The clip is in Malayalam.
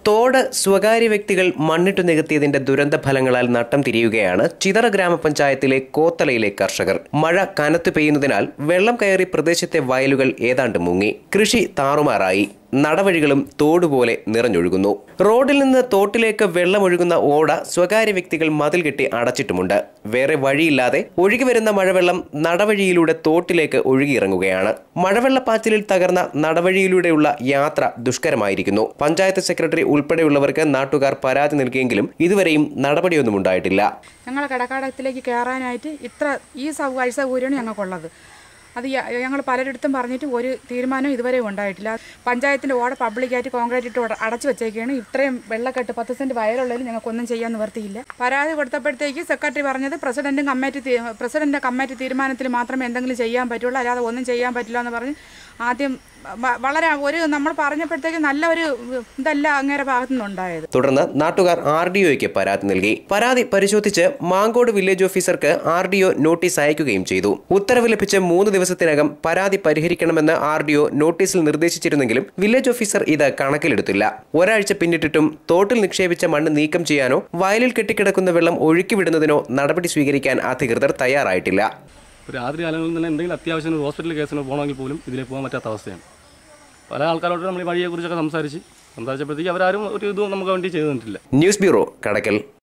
തോട് സ്വകാര്യ വ്യക്തികൾ മണ്ണിട്ടു നികത്തിയതിന്റെ ദുരന്ത ഫലങ്ങളാൽ നട്ടം തിരിയുകയാണ് ചിതറ ഗ്രാമപഞ്ചായത്തിലെ കോത്തലയിലെ കർഷകർ മഴ കനത്തു പെയ്യുന്നതിനാൽ വെള്ളം കയറി പ്രദേശത്തെ വയലുകൾ ഏതാണ്ട് മുങ്ങി കൃഷി താറുമാറായി നടവഴികളും തോടുപോലെ നിറഞ്ഞൊഴുകുന്നു റോഡിൽ നിന്ന് തോട്ടിലേക്ക് വെള്ളമൊഴുകുന്ന ഓട സ്വകാര്യ വ്യക്തികൾ മതിൽ കെട്ടി അടച്ചിട്ടുമുണ്ട് വേറെ വഴിയില്ലാതെ ഒഴുകി വരുന്ന മഴവെള്ളം നടവഴിയിലൂടെ തോട്ടിലേക്ക് ഒഴുകിയിറങ്ങുകയാണ് മഴവെള്ളപ്പാച്ചിലിൽ തകർന്ന നടവഴിയിലൂടെയുള്ള യാത്ര ദുഷ്കരമായിരിക്കുന്നു പഞ്ചായത്ത് സെക്രട്ടറി ഉൾപ്പെടെയുള്ളവർക്ക് നാട്ടുകാർ പരാതി നൽകിയെങ്കിലും ഇതുവരെയും നടപടിയൊന്നും ഉണ്ടായിട്ടില്ല ഞങ്ങൾ കടക്കാടത്തിലേക്ക് കയറാനായിട്ട് ഇത്ര ഈ സൗ സൗകര്യമാണ് ഞങ്ങൾക്കുള്ളത് അത് ഞങ്ങൾ പലരിടത്തും പറഞ്ഞിട്ട് ഒരു തീരുമാനം ഇതുവരെ ഉണ്ടായിട്ടില്ല പഞ്ചായത്തിൻ്റെ ഓടെ പബ്ലിക്കായിട്ട് കോൺക്രീറ്റ് ഇട്ട് ഉട- അടച്ചു വെച്ചേക്കാണ് ഇത്രയും വെള്ളക്കെട്ട് പത്ത് സെൻറ്റ് വയലുള്ളതിൽ ഞങ്ങൾക്കൊന്നും ചെയ്യാൻ നിവർത്തിയില്ല പരാതി കൊടുത്തപ്പോഴത്തേക്ക് സെക്രട്ടറി പറഞ്ഞത് പ്രസിഡന്റും കമ്മിറ്റി തീ- പ്രസിഡന്റ് കമ്മിറ്റി തീരുമാനത്തിൽ മാത്രമേ എന്തെങ്കിലും ചെയ്യാൻ പറ്റുള്ളൂ അല്ലാതെ ഒന്നും ചെയ്യാൻ പറ്റില്ല എന്ന് പറഞ്ഞ് ആദ്യം വ- വളരെ ഒരു നമ്മൾ പറഞ്ഞപ്പോഴത്തേക്ക് നല്ല ഒരു ഇതല്ല അങ്ങേരെ ഭാഗത്തു നിന്നുണ്ടായത് തുടർന്ന് നാട്ടുകാർ ആർ ഡി ഒയ്ക്ക് പരാതി നൽകി പരാതി പരിശോധിച്ച് മാങ്കോട് വില്ലേജ് ഓഫീസർക്ക് ആർ ഡി ഒ നോട്ടീസ് അയക്കുകയും ചെയ്തു ഉത്തരവ് ലഭിച്ച് മൂന്ന് ദിവസത്തിനകം പരാതി പരിഹരിക്കണമെന്ന് ആർ ഡി ഒ നോട്ടീസിൽ നിർദ്ദേശിച്ചിരുന്നെങ്കിലും വില്ലേജ് ഓഫീസർ ഇത് കണക്കിലെടുത്തില്ല ഒരാഴ്ച പിന്നിട്ടിട്ടും തോട്ടിൽ നിക്ഷേപിച്ച മണ്ണ് നീക്കം ചെയ്യാനോ വയലിൽ കെട്ടിക്കിടക്കുന്ന വെള്ളം ഒഴുക്കിവിടുന്നതിനോ നടപടി സ്വീകരിക്കാൻ അധികൃതർ തയ്യാറായിട്ടില്ല ഒരു രാത്രി കാലങ്ങളിൽ തന്നെ എന്തെങ്കിലും അത്യാവശ്യം ഒരു ഹോസ്പിറ്റൽ കേസിന് പോകണമെങ്കിൽ പോലും ഇതിലേക്ക് പോകാൻ പറ്റാത്ത അവസ്ഥയാണ് പല ആൾക്കാരോട് നമ്മൾ ഈ വഴിയെക്കുറിച്ചൊക്കെ സംസാരിച്ച് സംസാരിച്ചപ്പോഴത്തേക്ക് അവരാരും ഒരു ഇതും നമുക്ക് വേണ്ടി ചെയ്തു തന്നിട്ടില്ല ന്യൂസ് ബ്യൂറോ കടക്കൽ